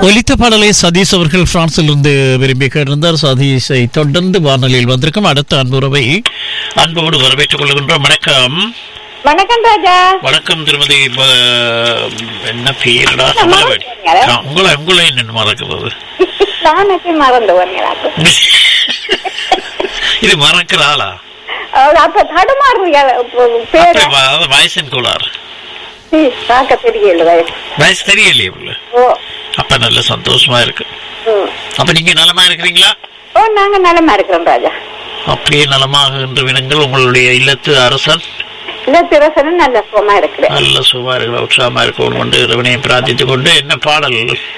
ஒலித்த பாடலை சதீஷ் அவர்கள் பிரான்சிலிருந்து விரும்பி கேட்டிருந்தார் சதீஷை தொடர்ந்து வானொலியில் வந்திருக்கும் அடுத்த அன்புறவை அன்போடு வரவேற்றுக் கொள்கின்றோம் வணக்கம் வணக்கம் ராஜா வணக்கம் திருமதி ப- என்ன பேருடா நான் கமலவேணி மறந்துட்டேன். ஆ, உங்களை உங்களை என்ன மறக்கிறது நானே மறந்து வரீங்களாக்கு இது மறக்கிற ஆளா அப்ப தடுமாறுறீங்க பேர அப்ப வ- அது வயசின் கோளாறு பார்க்க தெரியல வயசு வயசு தெரியலையே உள்ள ஓ அப்ப நல்ல சந்தோஷமா இருக்கு ம். அப்ப நீங்க நலமா இருக்கிறீங்களா ஓ நாங்க நலமா இருக்கிறோம் ராஜா அப்படியே நலமாக என்று வினங்கள் உங்களுடைய இல்லத்து அரசன் இல்ல திரசனும் நல்ல சுகமா இருக்கிறேன் நல்ல சுகமா இருக்கிற உற்சாகமா இருக்கணும் கொண்டு இறைவனையும் பிரார்த்தித்துக் கொண்டு என்ன பாடல்